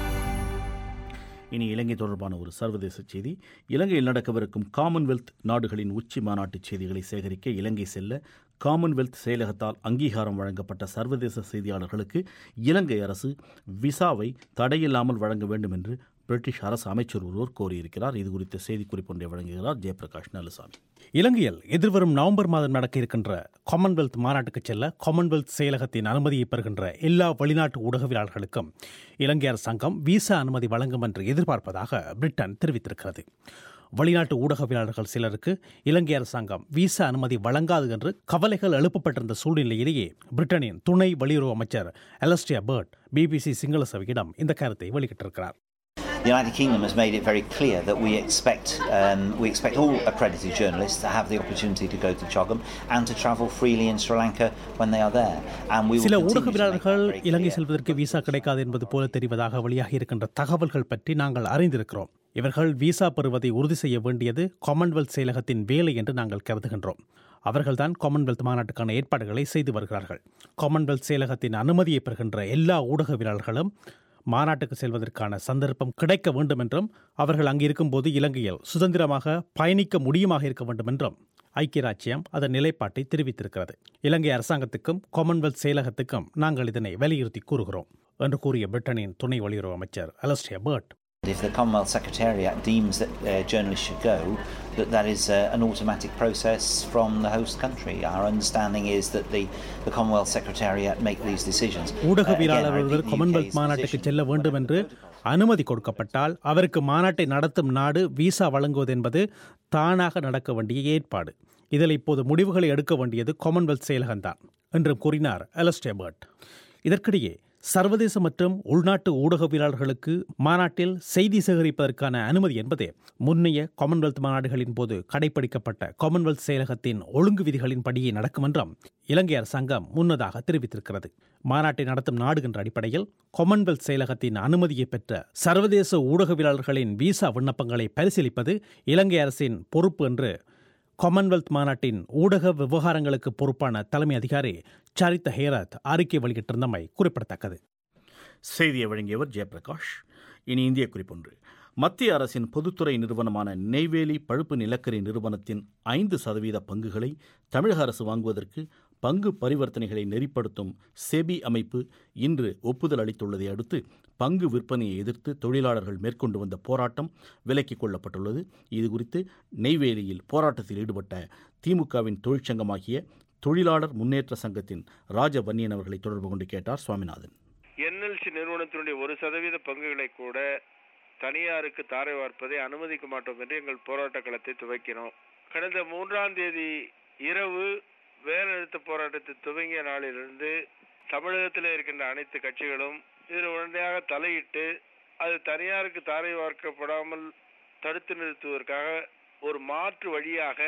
இனி இலங்கை தொடர்பான ஒரு சர்வதேச செய்தி இலங்கையில் நடக்கவிருக்கும் காமன்வெல்த் நாடுகளின் உச்சி மாநாட்டு செய்திகளை சேகரிக்க இலங்கை செல்ல காமன்வெல்த் செயலகத்தால் அங்கீகாரம் வழங்கப்பட்ட சர்வதேச செய்தியாளர்களுக்கு இலங்கை அரசு விசாவை தடையில்லாமல் வழங்க வேண்டும் என்று பிரிட்டிஷ் அரசு அமைச்சர் ஒருவர் கோரியிருக்கிறார் இது குறித்த செய்திக்குறிப்பு ஒன்றை வழங்குகிறார் ஜெயபிரகாஷ் நல்லசாமி இலங்கையில் எதிர்வரும் நவம்பர் மாதம் நடக்க இருக்கின்ற காமன்வெல்த் மாநாட்டுக்கு செல்ல காமன்வெல்த் செயலகத்தின் அனுமதியை பெறுகின்ற எல்லா வெளிநாட்டு ஊடகவியலாளர்களுக்கும் இலங்கை அரசாங்கம் விசா அனுமதி வழங்கும் என்று எதிர்பார்ப்பதாக பிரிட்டன் தெரிவித்திருக்கிறது வெளிநாட்டு ஊடகவியலாளர்கள் சிலருக்கு இலங்கை அரசாங்கம் விசா அனுமதி வழங்காது என்று கவலைகள் எழுப்பப்பட்டிருந்த சூழ்நிலையிலேயே பிரிட்டனின் துணை வெளியுறவு அமைச்சர் அலஸ்டியா பர்ட் பிபிசி சிங்கள சபையிடம் இந்த கருத்தை வெளியிட்டிருக்கிறார் The United Kingdom has made it very clear that we expect um, we expect all accredited journalists to have the opportunity to go to Chogam and to travel freely in Sri Lanka when they are there. And we will சில continue to make that ஊடகவியலாளர்கள் very Ilangai clear. செல்வதற்கு visa கிடைக்காது என்பது போல தெரிவதாக வெளியாகி இருக்கின்ற தகவல்கள் பற்றி நாங்கள் அறிந்திருக்கிறோம் இவர்கள் விசா பெறுவதை உறுதி செய்ய வேண்டியது காமன்வெல்த் செயலகத்தின் வேலை என்று நாங்கள் கருதுகின்றோம் அவர்கள்தான் காமன்வெல்த் மாநாட்டுக்கான ஏற்பாடுகளை செய்து வருகிறார்கள் காமன்வெல்த் செயலகத்தின் அனுமதியை பெறுகின்ற எல்லா ஊடகவியலாளர்களும் மாநாட்டுக்கு செல்வதற்கான சந்தர்ப்பம் கிடைக்க வேண்டும் என்றும் அவர்கள் அங்கு இருக்கும்போது இலங்கையில் சுதந்திரமாக பயணிக்க முடியுமாக இருக்க வேண்டும் என்றும் ஐக்கிய ராச்சியம் அதன் நிலைப்பாட்டை தெரிவித்திருக்கிறது இலங்கை அரசாங்கத்துக்கும் காமன்வெல்த் செயலகத்துக்கும் நாங்கள் இதனை வலியுறுத்தி கூறுகிறோம் என்று கூறிய பிரிட்டனின் துணை வெளியுறவு அமைச்சர் Alistair Burt If the Commonwealth Secretariat deems that uh, journalists should go, that that is uh, an automatic process from the host country. Our understanding is that the, the Commonwealth Secretariat make these decisions. Uh, again, I ஊடகவியலாளர் repeat ஒருவர் the Commonwealth UK's மாநாட்டுக்கு position. செல்ல வேண்டும் என்று அனுமதி கொடுக்கப்பட்டால் அவருக்கு மாநாட்டை நடத்தும் நாடு விசா வழங்குவது என்பது தானாக நடக்க வேண்டிய ஏற்பாடு இதில் இப்போது முடிவுகளை எடுக்க வேண்டியது காமன்வெல்த் செயலகம்தான் என்றும் கூறினார் அலஸ்டேபர்ட் இதற்கிடையே சர்வதேச மற்றும் உள்நாட்டு ஊடகவியலாளர்களுக்கு மாநாட்டில் செய்தி சேகரிப்பதற்கான அனுமதி என்பது முன்னைய காமன்வெல்த் மாநாடுகளின் போது கடைபிடிக்கப்பட்ட காமன்வெல்த் செயலகத்தின் ஒழுங்கு விதிகளின் படியே நடக்கும் என்றும் இலங்கை அரசாங்கம் முன்னதாக தெரிவித்திருக்கிறது மாநாட்டை நடத்தும் நாடு என்ற அடிப்படையில் காமன்வெல்த் செயலகத்தின் அனுமதியை பெற்ற சர்வதேச ஊடகவியலாளர்களின் விசா விண்ணப்பங்களை பரிசீலிப்பது இலங்கை அரசின் பொறுப்பு என்று காமன்வெல்த் மாநாட்டின் ஊடக விவகாரங்களுக்கு பொறுப்பான தலைமை அதிகாரி சரித்த ஹேரத் அறிக்கை வெளியிட்டிருந்தமை குறிப்பிடத்தக்கது செய்தியை வழங்கியவர் ஜெயபிரகாஷ் இனி இந்திய குறிப்பொன்று மத்திய அரசின் பொதுத்துறை நிறுவனமான நெய்வேலி பழுப்பு நிலக்கரி நிறுவனத்தின் ஐந்து சதவீத பங்குகளை தமிழக அரசு வாங்குவதற்கு பங்கு பரிவர்த்தனைகளை நெறிப்படுத்தும் செபி அமைப்பு இன்று ஒப்புதல் அளித்துள்ளதை அடுத்து பங்கு விற்பனையை எதிர்த்து தொழிலாளர்கள் மேற்கொண்டு வந்த போராட்டம் விலக்கிக் கொள்ளப்பட்டுள்ளது இதுகுறித்து நெய்வேலியில் போராட்டத்தில் ஈடுபட்ட திமுகவின் தொழிற்சங்கமாகிய தொழிலாளர் முன்னேற்ற சங்கத்தின் ராஜவன்னியன் அவர்களை தொடர்பு கொண்டு கேட்டார் சுவாமிநாதன் என்எல்சி நிறுவனத்தினுடைய ஒரு சதவீத பங்குகளை கூட தனியாருக்கு தாரை வார்ப்பதை அனுமதிக்க மாட்டோம் என்று எங்கள் போராட்ட களத்தை துவக்கினோம் கடந்த மூன்றாம் தேதி இரவு வேலைநிறுத்த போராட்டத்தை துவங்கிய நாளிலிருந்து தமிழகத்தில் இருக்கின்ற அனைத்து கட்சிகளும் இதில் உடனடியாக தலையிட்டு அது தனியாருக்கு தாரை வார்க்கப்படாமல் தடுத்து நிறுத்துவதற்காக ஒரு மாற்று வழியாக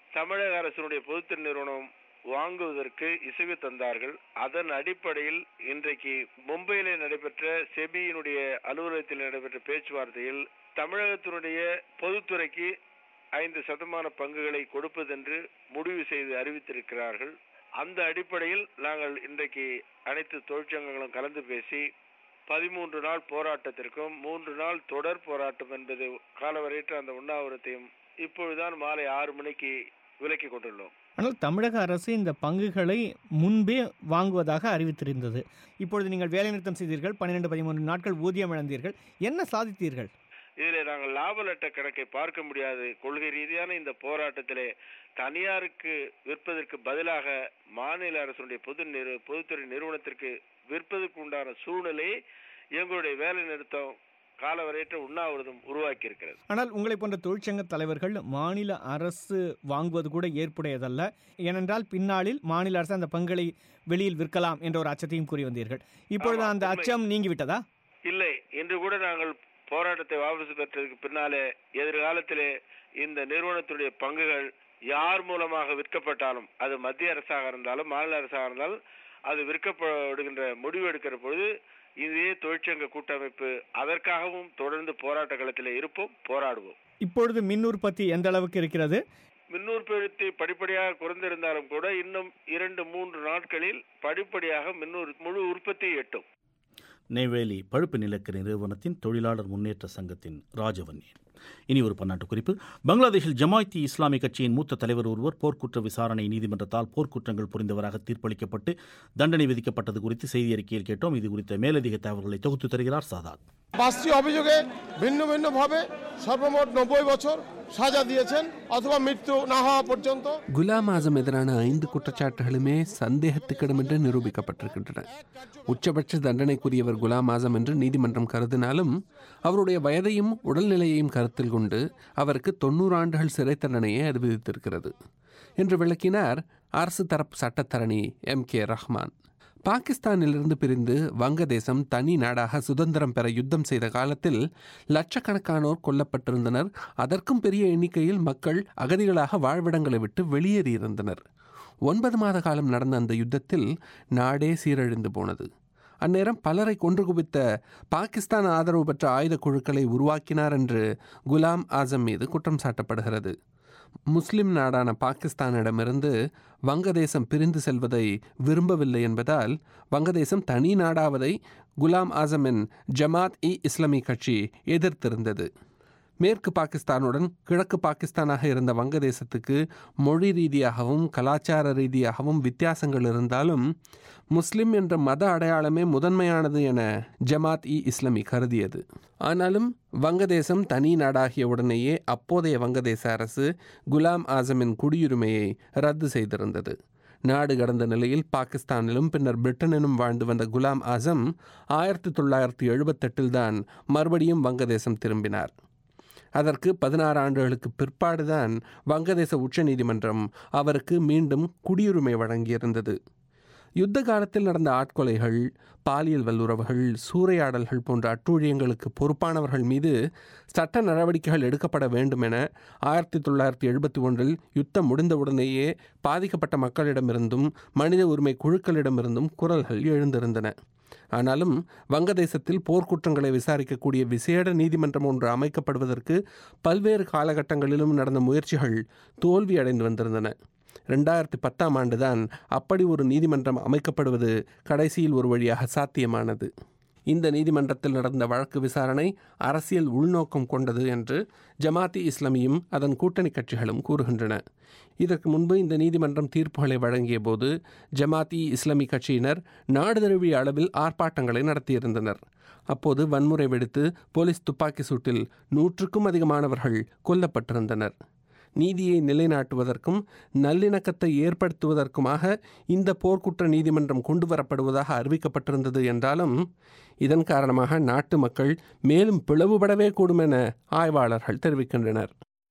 தமிழக அரசினுடைய பொதுத்துறை நிறுவனம் வாங்குவதற்கு இசைவு தந்தார்கள் அதன் அடிப்படையில் இன்றைக்கு மும்பையிலே நடைபெற்ற செபியினுடைய அலுவலகத்தில் நடைபெற்ற பேச்சுவார்த்தையில் தமிழகத்தினுடைய பொதுத்துறைக்கு ஐந்து சதமான பங்குகளை கொடுப்பதென்று முடிவு செய்து அறிவித்திருக்கிறார்கள் அந்த அடிப்படையில் நாங்கள் இன்றைக்கு அனைத்து தொழிற்சங்கங்களும் கலந்து பேசி பதிமூன்று நாள் போராட்டத்திற்கும் மூன்று நாள் தொடர் போராட்டம் என்பது காலவரையற்ற அந்த உண்ணாவிரத்தையும் இப்பொழுதுதான் மாலை ஆறு மணிக்கு விலக்கி கொண்டுள்ளோம் ஆனால் தமிழக அரசு இந்த பங்குகளை முன்பே வாங்குவதாக அறிவித்திருந்தது இப்பொழுது நீங்கள் வேலைநிறுத்தம் செய்தீர்கள் பன்னிரெண்டு பதிமூன்று நாட்கள் ஊதியம் இழந்தீர்கள் என்ன சாதித்தீர்கள் இதில் நாங்கள் லாப லட்ட கணக்கை பார்க்க முடியாது கொள்கை ரீதியான இந்த போராட்டத்திலே தனியாருக்கு விற்பதற்கு பதிலாக மாநில அரசுடைய பொது நிறு பொதுத்துறை நிறுவனத்திற்கு விற்பதற்கு உண்டான சூழ்நிலையை எங்களுடைய வேலை நிறுத்தம் காலவரையற்ற உண்ணாவிரதம் உருவாக்கி இருக்கிறது ஆனால் உங்களை போன்ற தொழிற்சங்க தலைவர்கள் மாநில அரசு வாங்குவது கூட ஏற்புடையதல்ல ஏனென்றால் பின்னாளில் மாநில அரசு அந்த பங்களை வெளியில் விற்கலாம் என்ற ஒரு அச்சத்தையும் கூறி வந்தீர்கள் இப்பொழுது ஆமா, அந்த உண்மை. அச்சம் நீங்கிவிட்டதா இல்லை இன்று கூட நாங்கள் போராட்டத்தை வாபஸ் பெற்றதுக்கு பின்னாலே எதிர்காலத்திலே இந்த நிறுவனத்துடைய பங்குகள் யார் மூலமாக விற்கப்பட்டாலும் அது மத்திய அரசாக இருந்தாலும் மாநில அரசாக இருந்தாலும் அது விற்கப்படுகின்ற முடிவு எடுக்கிற பொழுது இதே தொழிற்சங்க கூட்டமைப்பு அதற்காகவும் தொடர்ந்து போராட்ட களத்திலே இருப்போம் போராடுவோம் இப்பொழுது மின் உற்பத்தி எந்த அளவுக்கு இருக்கிறது மின் உற்பத்தி படிப்படியாக குறைந்திருந்தாலும் கூட இன்னும் இரண்டு மூன்று நாட்களில் படிப்படியாக மின் உற்- முழு உற்பத்தியை எட்டும் நெய்வேலி பழுப்பு நிலக்கரி நிறுவனத்தின் தொழிலாளர் முன்னேற்ற சங்கத்தின் ராஜவன்யன் இனி ஒரு பன்னாட்டு குறிப்பு பங்களாதேஷில் ஜமாய்த்தி இஸ்லாமிய கட்சியின் மூத்த தலைவர் ஒருவர் போர்க்குற்ற விசாரணை நீதிமன்றத்தால் போர்க்குற்றங்கள் புரிந்தவராக தீர்ப்பளிக்கப்பட்டு தண்டனை விதிக்கப்பட்டது குறித்து செய்தி அறிக்கையில் கேட்டோம் இது குறித்த மேலதிக தகவல்களை தொகுத்து தருகிறார் সাদাত পাঁচটি অভিযোগে ভিন্ন ভিন্নভাবে সর্বমোট নব্বই বছর সাজা দিয়েছেন অথবা মৃত্যু না হওয়া পর্যন্ত குலாம் ஆசம் எதிரான ஐந்து குற்றச்சாட்டுகளுமே சந்தேகத்துக்கிடமின்றி நிரூபிக்கப்பட்டிருக்கின்றன உச்சபட்ச தண்டனைக்குரியவர் குலாம் ஆசம் என்று நீதிமன்றம் கருதினாலும் அவருடைய வயதையும் உடல்நிலையையும் கருத்தில் கொண்டு அவருக்கு தொண்ணூறு ஆண்டுகள் சிறை தண்டனையை அது விதித்திருக்கிறது என்று விளக்கினார் அரசு தரப்பு சட்டத்தரணி எம் கே ரஹ்மான் பாகிஸ்தானிலிருந்து பிரிந்து வங்கதேசம் தனி நாடாக சுதந்திரம் பெற யுத்தம் செய்த காலத்தில் லட்சக்கணக்கானோர் கொல்லப்பட்டிருந்தனர் அதற்கும் பெரிய எண்ணிக்கையில் மக்கள் அகதிகளாக வாழ்விடங்களை விட்டு வெளியேறியிருந்தனர் ஒன்பது மாத காலம் நடந்த அந்த யுத்தத்தில் நாடே சீரழிந்து போனது அந்நேரம் பலரை கொன்று குவித்த பாகிஸ்தான் ஆதரவு பெற்ற ஆயுத குழுக்களை உருவாக்கினார் என்று குலாம் ஆசம் மீது குற்றம் சாட்டப்படுகிறது முஸ்லிம் நாடான பாகிஸ்தானிடமிருந்து வங்கதேசம் பிரிந்து செல்வதை விரும்பவில்லை என்பதால் வங்கதேசம் தனி நாடாவதை குலாம் ஆசமின் ஜமாத் இ இஸ்லாமி கட்சி எதிர்த்திருந்தது மேற்கு பாகிஸ்தானுடன் கிழக்கு பாகிஸ்தானாக இருந்த வங்கதேசத்துக்கு மொழி ரீதியாகவும் கலாச்சார ரீதியாகவும் வித்தியாசங்கள் இருந்தாலும் முஸ்லிம் என்ற மத அடையாளமே முதன்மையானது என ஜமாத் இ இஸ்லாமி கருதியது ஆனாலும் வங்கதேசம் தனி நாடாகிய உடனேயே அப்போதைய வங்கதேச அரசு குலாம் ஆசமின் குடியுரிமையை ரத்து செய்திருந்தது நாடு கடந்த நிலையில் பாகிஸ்தானிலும் பின்னர் பிரிட்டனிலும் வாழ்ந்து வந்த குலாம் ஆசம் ஆயிரத்தி தொள்ளாயிரத்தி எழுபத்தெட்டில் தான் மறுபடியும் வங்கதேசம் திரும்பினார் அதற்கு பதினாறு ஆண்டுகளுக்கு பிற்பாடுதான் வங்கதேச உச்சநீதிமன்றம் அவருக்கு மீண்டும் குடியுரிமை வழங்கியிருந்தது யுத்த காலத்தில் நடந்த ஆட்கொலைகள் பாலியல் வல்லுறவுகள் சூறையாடல்கள் போன்ற அட்டூழியங்களுக்கு பொறுப்பானவர்கள் மீது சட்ட நடவடிக்கைகள் எடுக்கப்பட வேண்டும் என ஆயிரத்தி தொள்ளாயிரத்தி எழுபத்தி ஒன்றில் யுத்தம் முடிந்தவுடனேயே பாதிக்கப்பட்ட மக்களிடமிருந்தும் மனித உரிமை குழுக்களிடமிருந்தும் குரல்கள் எழுந்திருந்தன ஆனாலும் வங்கதேசத்தில் போர்க்குற்றங்களை விசாரிக்கக்கூடிய விசேட நீதிமன்றம் ஒன்று அமைக்கப்படுவதற்கு பல்வேறு காலகட்டங்களிலும் நடந்த முயற்சிகள் தோல்வி அடைந்து வந்திருந்தன ரெண்டாயிரத்தி பத்தாம் ஆண்டுதான் அப்படி ஒரு நீதிமன்றம் அமைக்கப்படுவது கடைசியில் ஒரு வழியாக சாத்தியமானது இந்த நீதிமன்றத்தில் நடந்த வழக்கு விசாரணை அரசியல் உள்நோக்கம் கொண்டது என்று ஜமாத்தி இஸ்லாமியும் அதன் கூட்டணி கட்சிகளும் கூறுகின்றன இதற்கு முன்பு இந்த நீதிமன்றம் தீர்ப்புகளை வழங்கிய போது ஜமாத்தி இஸ்லாமி கட்சியினர் நாடு தழுவிய அளவில் ஆர்ப்பாட்டங்களை நடத்தியிருந்தனர் அப்போது வன்முறை வெடித்து போலீஸ் துப்பாக்கி சூட்டில் நூற்றுக்கும் அதிகமானவர்கள் கொல்லப்பட்டிருந்தனர் நீதியை நிலைநாட்டுவதற்கும் நல்லிணக்கத்தை ஏற்படுத்துவதற்குமாக இந்த போர்க்குற்ற நீதிமன்றம் கொண்டு வரப்படுவதாக அறிவிக்கப்பட்டிருந்தது என்றாலும் இதன் காரணமாக நாட்டு மக்கள் மேலும் பிளவுபடவே கூடும் என ஆய்வாளர்கள் தெரிவிக்கின்றனர்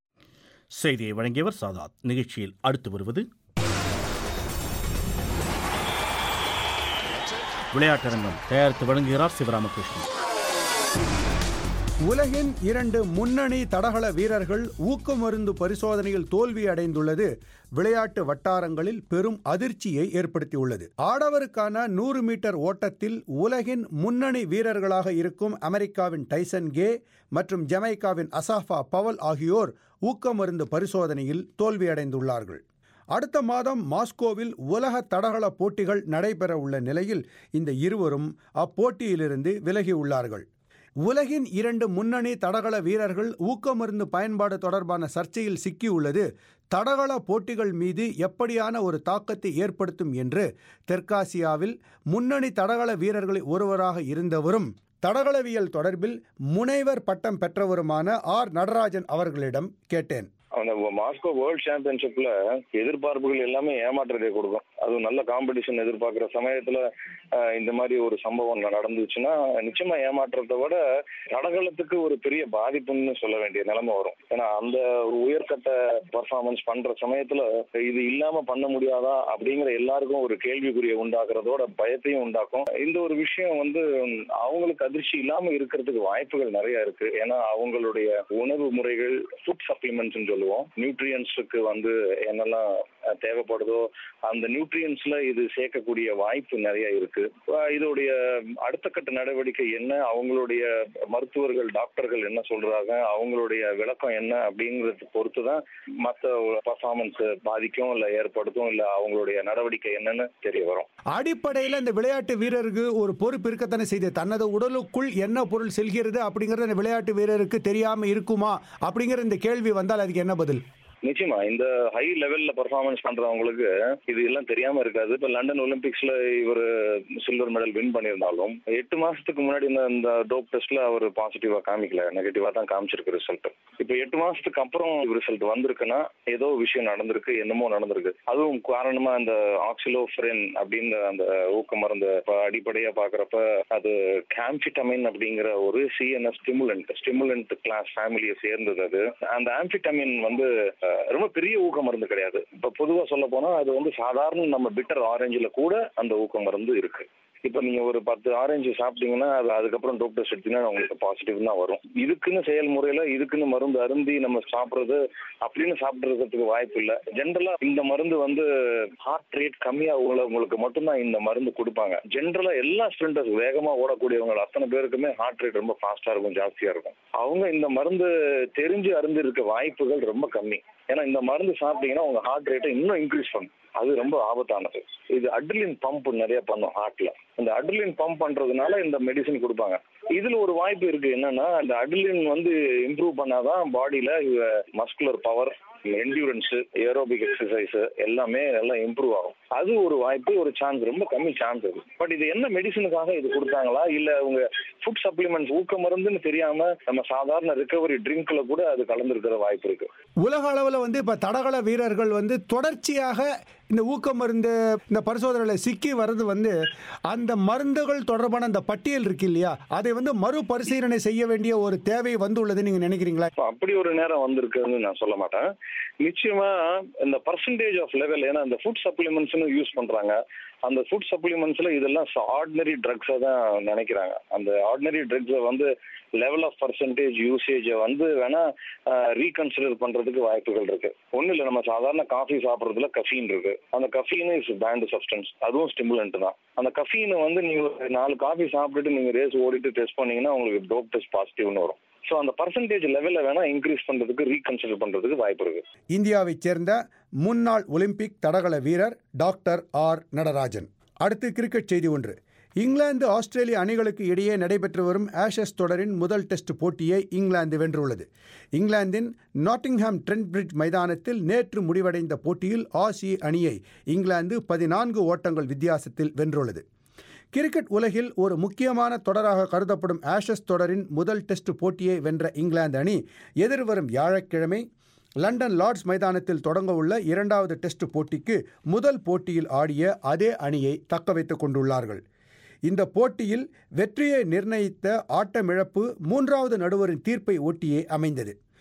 செய்தியை வழங்கியவர் சாதாத் நிகழ்ச்சியில் அடுத்து வருவது விளையாட்டரங்கம் தயாரித்து வழங்குகிறார் சிவராமகிருஷ்ணன் உலகின் இரண்டு முன்னணி தடகள வீரர்கள் ஊக்கமருந்து பரிசோதனையில் தோல்வி அடைந்துள்ளது விளையாட்டு வட்டாரங்களில் பெரும் அதிர்ச்சியை ஏற்படுத்தியுள்ளது ஆடவருக்கான நூறு மீட்டர் ஓட்டத்தில் உலகின் முன்னணி வீரர்களாக இருக்கும் அமெரிக்காவின் டைசன் கே மற்றும் ஜமைக்காவின் அசாஃபா பவல் ஆகியோர் ஊக்கமருந்து பரிசோதனையில் தோல்வியடைந்துள்ளார்கள் அடுத்த மாதம் மாஸ்கோவில் உலக தடகள போட்டிகள் நடைபெற உள்ள நிலையில் இந்த இருவரும் அப்போட்டியிலிருந்து விலகியுள்ளார்கள் உலகின் இரண்டு முன்னணி தடகள வீரர்கள் ஊக்கமருந்து பயன்பாடு தொடர்பான சர்ச்சையில் சிக்கியுள்ளது தடகள போட்டிகள் மீது எப்படியான ஒரு தாக்கத்தை ஏற்படுத்தும் என்று தெற்காசியாவில் முன்னணி தடகள வீரர்களில் ஒருவராக இருந்தவரும் தடகளவியல் தொடர்பில் முனைவர் பட்டம் பெற்றவருமான ஆர் நடராஜன் அவர்களிடம் கேட்டேன் அந்த மாஸ்கோ வேர்ல்ட் சாம்பியன்ஷிப்ல எதிர்பார்ப்புகள் எல்லாமே ஏமாற்றத்தை கொடுக்கும் அதுவும் நல்ல காம்படிஷன் எதிர்பார்க்கிற சமயத்துல அஹ், இந்த மாதிரி ஒரு சம்பவம் நடந்துச்சுன்னா நிச்சயமா ஏமாற்றத்தை விட தடகளத்துக்கு ஒரு பெரிய பாதிப்புன்னு சொல்ல வேண்டிய நிலைமை வரும் ஏன்னா அந்த ஒரு உயர்கட்ட பர்ஃபார்மன்ஸ் பண்ற சமயத்துல இது இல்லாம பண்ண முடியாதா அப்படிங்கிற எல்லாருக்கும் ஒரு கேள்விக்குறியை உண்டாக்குறதோட பயத்தையும் உண்டாக்கும் இந்த ஒரு விஷயம் வந்து அவங்களுக்கு அதிர்ச்சி இல்லாம இருக்கிறதுக்கு வாய்ப்புகள் நிறைய இருக்கு ஏன்னா அவங்களுடைய உணவு முறைகள் ஃபுட் சப்ளிமெண்ட்ஸ் சொல்லுவோம் நியூட்ரியன்ஸுக்கு வந்து என்னெல்லாம் அஹ், தேவைப்படுதோ அந்த நியூட்ரியன்ஸ்ல இது சேர்க்கக்கூடிய வாய்ப்பு நிறைய இருக்கு அஹ், இதோடைய அடுத்த கட்ட நடவடிக்கை என்ன அவங்களுடைய மருத்துவர்கள் டாக்டர்கள் என்ன சொல்றாங்க அவங்களுடைய விளக்கம் என்ன அப்படிங்கறது பொறுத்து தான் மற்ற பர்ஃபார்மன்ஸ் பாதிக்கும் இல்ல ஏற்படுத்தும் இல்ல அவங்களுடைய நடவடிக்கை என்னன்னு தெரிய வரும் அடிப்படையில் இந்த விளையாட்டு வீரருக்கு ஒரு பொறுப்பு இருக்கத்தானே செய்து தனது உடலுக்குள் என்ன பொருள் செல்கிறது அப்படிங்கிறது அந்த விளையாட்டு வீரருக்கு தெரியாம இருக்குமா அப்படிங்கிற இந்த கேள்வி வந்தால் அதுக்கு என்ன பதில் நிச்சயமா இந்த ஹை லெவல்ல பெர்ஃபார்மன்ஸ் பண்றவங்களுக்கு இது எல்லாம் தெரியாம இருக்காது இப்ப லண்டன் ஒலிம்பிக்ஸ்ல இவர் சில்வர் மெடல் வின் பண்ணியிருந்தாலும் எட்டு மாசத்துக்கு முன்னாடி இந்த இந்த டோப் டெஸ்ட்ல அவர் பாசிட்டிவா காமிக்கல நெகட்டிவா தான் காமிச்சிருக்கு ரிசல்ட் இப்ப எட்டு மாசத்துக்கு அப்புறம் ரிசல்ட் வந்திருக்குன்னா ஏதோ விஷயம் நடந்திருக்கு என்னமோ நடந்திருக்கு அதுவும் காரணமா இந்த ஆக்சிலோஃப்ரென் அப்படின்ற அந்த ஊக்க மருந்து இப்ப அடிப்படையா பாக்குறப்ப அது காம்ஃபிட்டமின் அப்படிங்கிற ஒரு சிஎன்எஸ் ஸ்டிமுலண்ட் ஸ்டிமுலண்ட் கிளாஸ் ஃபேமிலியை சேர்ந்தது அது அந்த ஆம்ஃபிட்டமின் வந்து அஹ், ரொம்ப பெரிய ஊக்க மருந்து கிடையாது இப்ப பொதுவா சொல்ல போனா அது வந்து சாதாரண நம்ம பிட்டர் ஆரஞ்சுல கூட அந்த ஊக்க மருந்து இருக்கு இப்ப நீங்க ஒரு பத்து ஆரஞ்சு சாப்பிட்டீங்கன்னா அது அதுக்கப்புறம் டாக்டர்ஸ் எடுத்தீங்கன்னா உங்களுக்கு பாசிட்டிவ் தான் வரும் இதுக்குன்னு செயல்முறையில இதுக்குன்னு மருந்து அருந்தி நம்ம சாப்பிடுறது அப்படின்னு சாப்பிடுறதுக்கு வாய்ப்பு இல்லை ஜென்ரலா இந்த மருந்து வந்து ஹார்ட் ரேட் கம்மியா உள்ளவங்களுக்கு மட்டும்தான் இந்த மருந்து கொடுப்பாங்க ஜென்ரலா எல்லா ஸ்ப்ரிண்டர்ஸ் வேகமா ஓடக்கூடியவங்க அத்தனை பேருக்குமே ஹார்ட் ரேட் ரொம்ப ஃபாஸ்டா இருக்கும் ஜாஸ்தியா இருக்கும் அவங்க இந்த மருந்து தெரிஞ்சு அருந்து இருக்க வாய்ப்புகள் ரொம்ப கம்மி ஏன்னா இந்த மருந்து சாப்பிட்டீங்கன்னா உங்க ஹார்ட் ரேட்டை இன்னும் இன்க்ரீஸ் பண்ணும் அது ரொம்ப ஆபத்தானது இது அட்ரிலின் பம்ப் நிறைய பண்ணும் ஹார்ட்ல இந்த அட்ரிலின் பம்ப் பண்றதுனால இந்த மெடிசின் கொடுப்பாங்க இதுல ஒரு வாய்ப்பு இருக்கு என்னன்னா இந்த அட்ரிலின் வந்து இம்ப்ரூவ் பண்ணாதான் பாடியில muscular power endurance aerobic exercise எல்லாமே நல்லா இம்ப்ரூவ் ஆகும் அது ஒரு வாய்ப்பு ஒரு சான்ஸ் ரொம்ப கம்மி சான்ஸ் அது பட் இது என்ன மெடிசனுக்காக இது கொடுத்தாங்களா இல்ல அவங்க ஃபுட் சப்ளிமெண்ட்ஸ் ஊக்க மருந்துன்னு தெரியாம நம்ம சாதாரண ரிகவரி ட்ரிங்க்ல கூட அது கலந்துருக்கிற வாய்ப்பு இருக்கு உலக அளவில் வந்து இப்போ தடகள வீரர்கள் வந்து தொடர்ச்சியாக இந்த ஊக்க மருந்து இந்த பரிசோதனையில் சிக்கி வர்றது வந்து அந்த மருந்துகள் தொடர்பான அந்த பட்டியல் இருக்கு இல்லையா அதை வந்து மறுபரிசீலனை செய்ய வேண்டிய ஒரு தேவை வந்துள்ளது நீங்க நினைக்கிறீங்களா இப்ப அப்படி ஒரு நேரம் வந்திருக்குன்னு நான் சொல்ல மாட்டேன் நிச்சயமா இந்த பர்சன்டேஜ் ஆஃப் லெவல் ஏன்னா இந்த ஃபுட் சப்ளிமெண்ட்ஸ்னு யூஸ் பண்றாங்க அந்த ஃபுட் சப்ளிமெண்ட்ஸ்ல இதெல்லாம் ஆர்டினரி ட்ரக்ஸை தான் நினைக்கிறாங்க அந்த ஆர்டினரி ட்ரக்ஸை வந்து லெவல் ஆஃப் பர்சன்டேஜ் யூசேஜை வந்து வேணா ரீகன்சிடர் பண்றதுக்கு வாய்ப்புகள் இருக்கு ஒன்றும் இல்லை நம்ம சாதாரண காஃபி சாப்பிட்றதுல கஃபீன் இருக்கு அந்த கஃபீன் இஸ் பேண்ட் சப்ஸ்டன்ஸ் அதுவும் ஸ்டிமுலண்ட் தான் அந்த கஃபீனை வந்து நீங்க ஒரு நாலு காஃபி சாப்பிட்டுட்டு நீங்க ரேஸ் ஓடிட்டு டெஸ்ட் பண்ணீங்கன்னா உங்களுக்கு டோப் டெஸ்ட் பாசிட்டிவ்னு வரும் ஸோ அந்த பர்சன்டேஜ் லெவலில் வேணா இன்க்ரீஸ் பண்றதுக்கு ரீகன்சிடர் பண்றதுக்கு வாய்ப்பு இருக்கு இந்தியாவைச் சேர்ந்த முன்னாள் ஒலிம்பிக் தடகள வீரர் டாக்டர் ஆர் நடராஜன் அடுத்து கிரிக்கெட் செய்தி ஒன்று இங்கிலாந்து ஆஸ்திரேலிய அணிகளுக்கு இடையே நடைபெற்று வரும் ஆஷஸ் தொடரின் முதல் டெஸ்ட் போட்டியை இங்கிலாந்து வென்றுள்ளது இங்கிலாந்தின் நாட்டிங்ஹாம் ட்ரெண்ட் பிரிட்ஜ் மைதானத்தில் நேற்று முடிவடைந்த போட்டியில் ஆசி அணியை இங்கிலாந்து பதினான்கு ஓட்டங்கள் வித்தியாசத்தில் வென்றுள்ளது கிரிக்கெட் உலகில் ஒரு முக்கியமான தொடராக கருதப்படும் ஆஷஸ் தொடரின் முதல் டெஸ்ட் போட்டியை வென்ற இங்கிலாந்து அணி எதிர்வரும் வியாழக்கிழமை லண்டன் லார்ட்ஸ் மைதானத்தில் தொடங்க உள்ள இரண்டாவது டெஸ்ட் போட்டிக்கு முதல் போட்டியில் ஆடிய அதே அணியை தக்க வைத்துக் கொண்டுள்ளார்கள் இந்த போட்டியில் வெற்றியை நிர்ணயித்த ஆட்டமிழப்பு மூன்றாவது நடுவரின் தீர்ப்பை ஒட்டியே அமைந்தது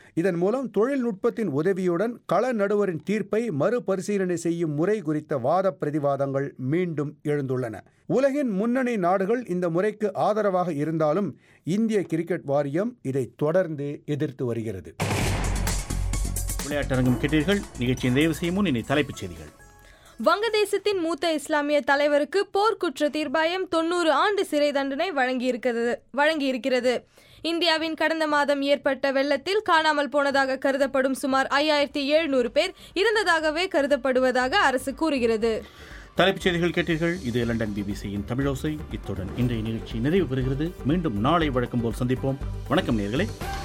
இதன் மூலம் தொழில்நுட்பத்தின் உதவியுடன் கள நடுவரின் தீர்ப்பை மறுபரிசீலனை செய்யும் முறை குறித்த வாத பிரதிவாதங்கள் மீண்டும் எழுந்துள்ளன உலகின் முன்னணி நாடுகள் இந்த முறைக்கு ஆதரவாக இருந்தாலும் இந்திய கிரிக்கெட் வாரியம் இதை தொடர்ந்து எதிர்த்து வருகிறது விளையாட்டரங்கம் கேட்டீர்கள் நிகழ்ச்சியின் நிறைவு செய்யும் முன் இனி தலைப்புச் செய்திகள் வங்கதேசத்தின் மூத்த இஸ்லாமிய தலைவருக்கு போர்க்குற்ற தீர்ப்பாயம் தொண்ணூறு ஆண்டு சிறை தண்டனை வழங்கியிருக்கிறது வழங்கியிருக்கிறது இந்தியாவின் கடந்த மாதம் ஏற்பட்ட வெள்ளத்தில் காணாமல் போனதாக கருதப்படும் சுமார் ஐயாயிரத்தி எழுநூறு பேர் இருந்ததாகவே கருதப்படுவதாக அரசு கூறுகிறது தலைப்புச் செய்திகள் கேட்டீர்கள் இது லண்டன் பிபிசியின் தமிழோசை இத்துடன் இன்றைய நிகழ்ச்சி நிறைவு பெறுகிறது மீண்டும் நாளை வழக்கம் போல் சந்திப்போம் வணக்கம் நேர்களே